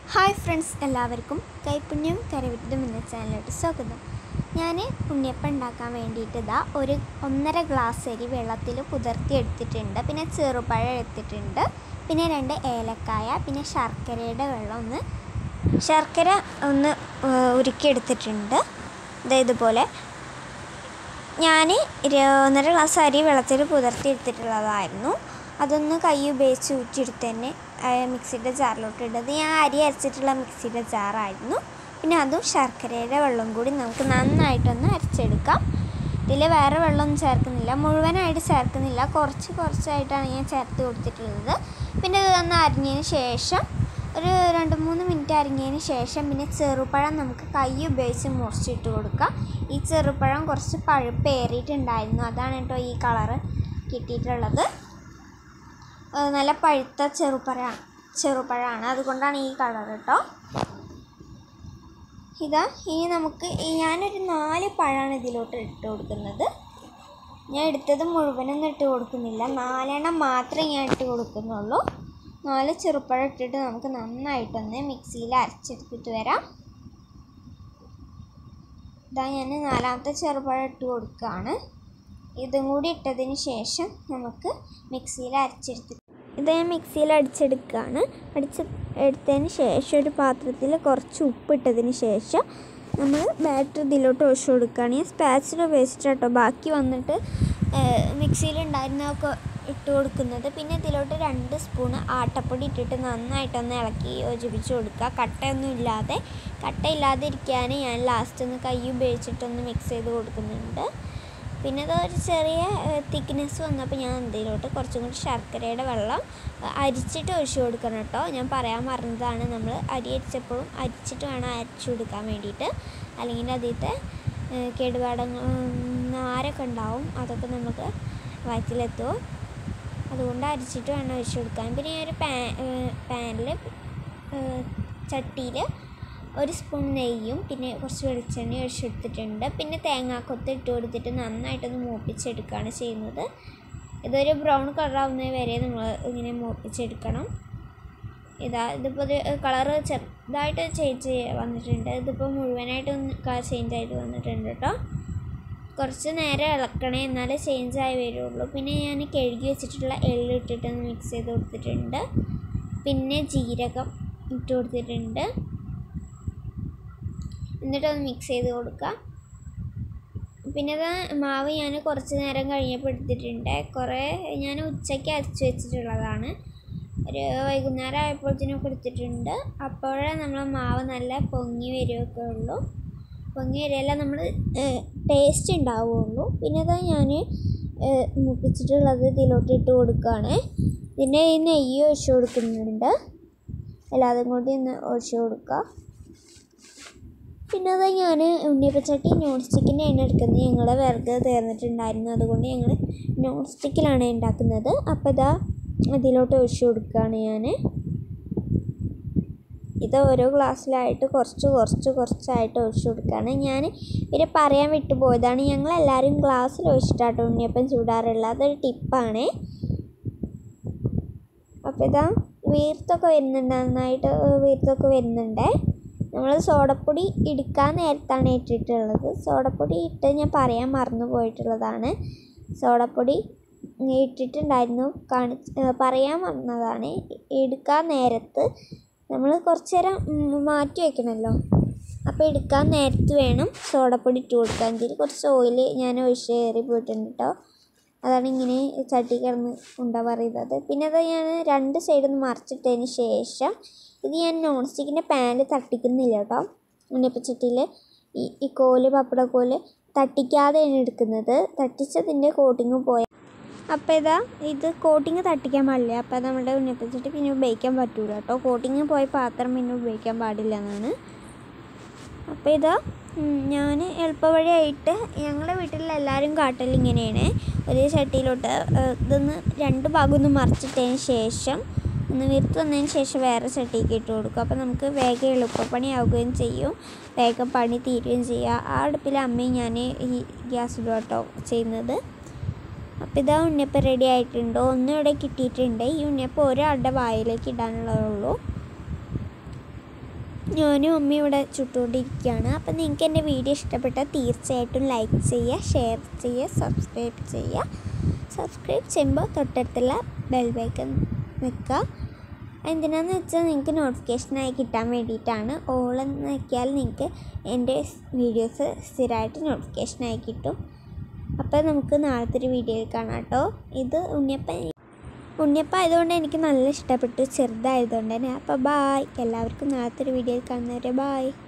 hi friends എല്ലാവർക്കും കൈപ്പുണ്യം കരവിറ്റതും എന്ന ചാനലിലോട്ട് സ്വാഗതം ഞാൻ ഉണ്ണിയപ്പം ഉണ്ടാക്കാൻ വേണ്ടിയിട്ട് ഇതാ ഒരു ഒന്നര ഗ്ലാസ് അരി വെള്ളത്തിൽ കുതിർത്തി എടുത്തിട്ടുണ്ട് പിന്നെ ചെറുപഴം എടുത്തിട്ടുണ്ട് പിന്നെ രണ്ട് ഏലക്കായ പിന്നെ ശർക്കരയുടെ വെള്ളം ഒന്ന് ശർക്കര ഒന്ന് ഏഹ്, ഉരുക്കിയെടുത്തിട്ടുണ്ട് ദേ ഇതുപോലെ ഞാൻ ഒന്നര ഗ്ലാസ് അരി വെള്ളത്തിൽ കുതിർത്തി എടുത്തിട്ടുള്ളതായിരുന്നു അതൊന്ന് കൈ ഉപയോഗിച്ച് ഊറ്റിയെടുത്ത് തന്നെ ആ, മിക്സിയുടെ ജാറിലോട്ട് ഇട്ടത് ഞാൻ അരി അരച്ചിട്ടുള്ള മിക്സിയുടെ ജാറായിരുന്നു പിന്നെ അതും ശർക്കരയുടെ വെള്ളം കൂടി നമുക്ക് നന്നായിട്ടൊന്ന് അരച്ചെടുക്കാം ഇതിൽ വേറെ വെള്ളമൊന്നും ചേർക്കുന്നില്ല മുഴുവനായിട്ട് ചേർക്കുന്നില്ല കുറച്ച് കുറച്ചായിട്ടാണ് ഞാൻ ചേർത്ത് കൊടുത്തിട്ടുള്ളത് പിന്നെ ഇത് ഒന്ന് അരിഞ്ഞതിന് ശേഷം ഒരു രണ്ട് മൂന്ന് മിനിറ്റ് അരിഞ്ഞതിന് ശേഷം പിന്നെ ചെറുപഴം നമുക്ക് കൈ ഉപയോഗിച്ച് മുറിച്ചിട്ട് കൊടുക്കാം ഈ ചെറുപഴം കുറച്ച് പഴുപ്പ് ഏറിയിട്ടുണ്ടായിരുന്നു അതാണ് കേട്ടോ ഈ കളറ് കിട്ടിയിട്ടുള്ളത് ഏഹ് നല്ല പഴുത്ത ചെറുപഴമാണ് ചെറുപഴമാണ് അതുകൊണ്ടാണ് ഈ കളർ കേട്ടോ ഇതാ ഇനി നമുക്ക് ഈ ഞാനൊരു നാല് പഴമാണ് ഇതിലോട്ട് ഇട്ട് കൊടുക്കുന്നത് ഞാൻ എടുത്തത് മുഴുവനൊന്നും ഇട്ട് കൊടുക്കുന്നില്ല നാലെണ്ണം മാത്രമേ ഞാൻ ഇട്ട് കൊടുക്കുന്നുള്ളൂ നാല് ചെറുപ്പഴം ഇട്ടിട്ട് നമുക്ക് നന്നായിട്ടൊന്ന് മിക്സിയിൽ അരച്ചെടുത്തിട്ട് വരാം ഇതാ ഞാൻ നാലാമത്തെ ചെറുപഴം ഇട്ട് കൊടുക്കുകയാണ് ഇതും കൂടി ഇട്ടതിന് ശേഷം നമുക്ക് മിക്സിയിൽ അരച്ചെടുത്തിട്ട് ഇത് ഞാൻ മിക്സിയിൽ അടിച്ചെടുക്കുകയാണ് അടിച്ച് എടുത്തതിന് ശേഷം ഒരു പാത്രത്തിൽ കുറച്ച് ഉപ്പ് ഇട്ടതിന് ശേഷം നമ്മൾ ബാറ്റർ ഇതിലോട്ട് ഒഴിച്ചു കൊടുക്കുകയാണ് ഞാൻ സ്പാച്ചിൽ ഉപയോഗിച്ചിട്ട് കേട്ടോ ബാക്കി വന്നിട്ട് മിക്സിയിലുണ്ടായിരുന്നതൊക്കെ ഇട്ട് കൊടുക്കുന്നത് പിന്നെ ഇതിലോട്ട് രണ്ട് സ്പൂണ് ആട്ടപ്പൊടി ഇട്ടിട്ട് നന്നായിട്ടൊന്ന് ഇളക്കി യോജിപ്പിച്ച് കൊടുക്കുക കട്ടയൊന്നും ഇല്ലാതെ കട്ടയില്ലാതെ ഇരിക്കാൻ ഞാൻ ലാസ്റ്റ് ഒന്ന് കൈ ഉപയോഗിച്ചിട്ടൊന്ന് മിക്സ് ചെയ്ത് കൊടുക്കുന്നുണ്ട് പിന്നെ അത് ഒരു ചെറിയ തിക്നെസ് വന്നപ്പോൾ ഞാൻ എന്തെങ്കിലോട്ട് കുറച്ചും കൂടി ശർക്കരയുടെ വെള്ളം ഏഹ്, അരിച്ചിട്ട് ഒഴിച്ചു കൊടുക്കണം കേട്ടോ ഞാൻ പറയാൻ മറന്നതാണ് നമ്മൾ അരി അരിച്ചപ്പോഴും അരിച്ചിട്ട് വേണം അരച്ചു കൊടുക്കാൻ വേണ്ടിയിട്ട് അല്ലെങ്കിൽ അതിലത്തെ ഏഹ്, കേടുപാടങ്ങൾ നാരൊക്കെ ഉണ്ടാവും അതൊക്കെ നമുക്ക് വയറ്റിലെത്തുമോ അതുകൊണ്ട് അരിച്ചിട്ട് വേണം ഒഴിച്ചു കൊടുക്കാൻ പിന്നെ ഞാൻ ഒരു പാ പാനിൽ ചട്ടിയിൽ ഒരു സ്പൂൺ നെയ്യും പിന്നെ കുറച്ച് വെളിച്ചെണ്ണ ഒഴിച്ചെടുത്തിട്ടുണ്ട് പിന്നെ തേങ്ങാക്കൊത്ത് ഇട്ട് കൊടുത്തിട്ട് നന്നായിട്ടൊന്ന് മൂപ്പിച്ചെടുക്കുകയാണ് ചെയ്യുന്നത് ഇതൊരു ബ്രൗൺ കളറാവുന്നത് വരെ നമ്മൾ ഇങ്ങനെ മൂപ്പിച്ചെടുക്കണം ഇതാ ഇതിപ്പോൾ ഒരു കളറ് ചെറുതായിട്ട് ചേഞ്ച് വന്നിട്ടുണ്ട് ഇതിപ്പോൾ മുഴുവനായിട്ടൊന്ന് കളർ ചേഞ്ച് ആയിട്ട് വന്നിട്ടുണ്ട് കേട്ടോ കുറച്ച് നേരം ഇളക്കണേ എന്നാലേ ചേഞ്ച് ആയി വരുള്ളൂ പിന്നെ ഞാൻ കഴുകി വെച്ചിട്ടുള്ള എള്ള് ഇട്ടിട്ടൊന്ന് മിക്സ് ചെയ്ത് കൊടുത്തിട്ടുണ്ട് പിന്നെ ജീരകം ഇട്ട് കൊടുത്തിട്ടുണ്ട് എന്നിട്ടൊന്ന് മിക്സ് ചെയ്ത് കൊടുക്കുക പിന്നെ ഇത് മാവ് ഞാൻ കുറച്ച് നേരം കഴിഞ്ഞപ്പോൾ എടുത്തിട്ടുണ്ട് കുറേ ഞാൻ ഉച്ചയ്ക്ക് അരച്ച് വെച്ചിട്ടുള്ളതാണ് ഒരു വൈകുന്നേരം ആയപ്പോഴത്തേനൊക്കെ എടുത്തിട്ടുണ്ട് അപ്പോഴേ നമ്മൾ മാവ് നല്ല പൊങ്ങി വരികയൊക്കെ ഉള്ളൂ പൊങ്ങി വരികയല്ല നമ്മൾ ടേസ്റ്റ് ഉണ്ടാവുള്ളൂ പിന്നെ അത് ഞാൻ മുപ്പിച്ചിട്ടുള്ളത് ഇതിലോട്ട് ഇട്ട് കൊടുക്കുകയാണ് പിന്നെ ഈ നെയ്യ് ഒഴിച്ച് കൊടുക്കുന്നുണ്ട് എല്ലാതും കൂടി ഒന്ന് ഒഴിച്ച് കൊടുക്കുക പിന്നെ അത് ഞാൻ ഉണ്ണിയപ്പച്ചട്ടി നോൺ സ്റ്റിക്കിൻ്റെ എണ്ണ എടുക്കുന്നത് ഞങ്ങളുടെ വിറക് തീർന്നിട്ടുണ്ടായിരുന്നു അതുകൊണ്ട് ഞങ്ങൾ നോൺ സ്റ്റിക്കിലാണ് ഉണ്ടാക്കുന്നത് അപ്പോൾ ഇതാ അതിലോട്ട് ഒഴിച്ചു കൊടുക്കുകയാണ് ഞാൻ ഇത് ഓരോ ഗ്ലാസ്സിലായിട്ട് കുറച്ച് കുറച്ച് കുറച്ചായിട്ട് ഒഴിച്ചു കൊടുക്കുകയാണ് ഞാൻ പിന്നെ പറയാൻ വിട്ടുപോയതാണ് ഞങ്ങളെല്ലാവരും ഗ്ലാസ്സിൽ ഒഴിച്ചിട്ടാട്ടോ ഉണ്ണിയപ്പം ചൂടാറുള്ളത് അതൊരു ടിപ്പാണ് അപ്പോൾ ഇതാ വീർത്തൊക്കെ വരുന്നുണ്ട് നന്നായിട്ട് വീർത്തൊക്കെ വരുന്നുണ്ട് നമ്മൾ സോഡപ്പൊടി എടുക്കാൻ നേരത്താണ് ഇട്ടിട്ടുള്ളത് സോഡപ്പൊടി ഇട്ട് ഞാൻ പറയാൻ മറന്നു പോയിട്ടുള്ളതാണ് സോഡപ്പൊടി ഇട്ടിട്ടുണ്ടായിരുന്നു കാണി ഏഹ് പറയാൻ വന്നതാണ് എടുക്കാൻ നേരത്ത് നമ്മൾ കുറച്ച് നേരം ഉം, മാറ്റി വെക്കണമല്ലോ അപ്പോൾ എടുക്കാൻ നേരത്ത് വേണം സോഡപ്പൊടി ഇട്ട് കൊടുക്കാൻ ഇതിൽ കുറച്ച് ഓയിൽ ഞാൻ ഒഴിച്ച് കയറി പോയിട്ടുണ്ട് കേട്ടോ അതാണ് ഇങ്ങനെ ചട്ടി കിടന്ന് ഉണ്ട പറയുന്നത് പിന്നെ അത് ഞാൻ രണ്ട് സൈഡിൽ നിന്ന് മറിച്ചിട്ടതിന് ശേഷം ഇത് ഞാൻ നോൺ സ്റ്റിക്കിൻ്റെ പാനിൽ തട്ടിക്കുന്നില്ല കേട്ടോ ഉണ്ണിയപ്പച്ചട്ടിയിൽ ഈ ഈ കോല് പപ്പടക്കോല് തട്ടിക്കാതെയാണ് എടുക്കുന്നത് തട്ടിച്ചതിൻ്റെ കോട്ടിങ് പോയ അപ്പോൾ ഇതാ ഇത് കോട്ടിങ് തട്ടിക്കാൻ പാടില്ല അപ്പോൾ നമ്മുടെ ഉണ്ണിയപ്പച്ചട്ടി പിന്നെ ഉപയോഗിക്കാൻ പറ്റൂല കേട്ടോ കോട്ടിങ് പോയ പാത്രം പിന്നെ ഉപയോഗിക്കാൻ പാടില്ല എന്നാണ് അപ്പോൾ ഇതാ ഞാൻ എളുപ്പവഴിയായിട്ട് ഞങ്ങളുടെ വീട്ടിൽ എല്ലാവരും കാട്ടൽ ഇങ്ങനെയാണ് ഒരു ചട്ടിയിലോട്ട് ഏഹ്, ഇതൊന്ന് രണ്ട് ഭാഗം ഒന്ന് മറിച്ചിട്ടതിന് ശേഷം ഒന്ന് വീർത്ത് വന്നതിന് ശേഷം വേറെ ചട്ടിക്ക് ഇട്ട് കൊടുക്കും അപ്പോൾ നമുക്ക് വേഗം എളുപ്പപ്പണിയാവുകയും ചെയ്യും വേഗം പണി തീരുകയും ചെയ്യുക ആ അടുപ്പിൽ അമ്മയും ഞാൻ ഈ ഗ്യാസിലും കേട്ടോ ചെയ്യുന്നത് അപ്പോൾ ഇതാ ഉണ്ണിയപ്പം റെഡി ആയിട്ടുണ്ട് ഒന്നും ഇവിടെ കിട്ടിയിട്ടുണ്ട് ഈ ഉണ്ണിയപ്പം ഒരാളുടെ വായിലേക്ക് ഇടാനുള്ളതേ ഉള്ളൂ ഞാനും അമ്മയും ഇവിടെ ചുട്ടുകൊണ്ടിരിക്കുകയാണ് അപ്പം നിങ്ങൾക്ക് എൻ്റെ വീഡിയോ ഇഷ്ടപ്പെട്ടാൽ തീർച്ചയായിട്ടും ലൈക്ക് ചെയ്യുക ഷെയർ ചെയ്യുക സബ്സ്ക്രൈബ് ചെയ്യുക സബ്സ്ക്രൈബ് ചെയ്യുമ്പോൾ തൊട്ടടുത്തുള്ള ബെൽ ബൈക്കൺ വെക്കുക എന്തിനാന്ന് വെച്ചാൽ നിങ്ങൾക്ക് നോട്ടിഫിക്കേഷനായി കിട്ടാൻ വേണ്ടിയിട്ടാണ് ഓൾ എന്ന് നോക്കിയാൽ നിങ്ങൾക്ക് എൻ്റെ വീഡിയോസ് സ്ഥിരമായിട്ട് നോട്ടിഫിക്കേഷനായി കിട്ടും അപ്പോൾ നമുക്ക് നാളത്തെ ഒരു വീഡിയോയിൽ കാണാം കേട്ടോ ഇത് ഉണ്ണിയപ്പം ഉണ്ണിയപ്പം ആയതുകൊണ്ട് എനിക്ക് നല്ല ഇഷ്ടപ്പെട്ടു ചെറുതായതുകൊണ്ട് തന്നെ അപ്പോൾ ബായ് എല്ലാവർക്കും നാളത്തെ ഒരു വീഡിയോയിൽ കാണുന്നവരെ ബായ്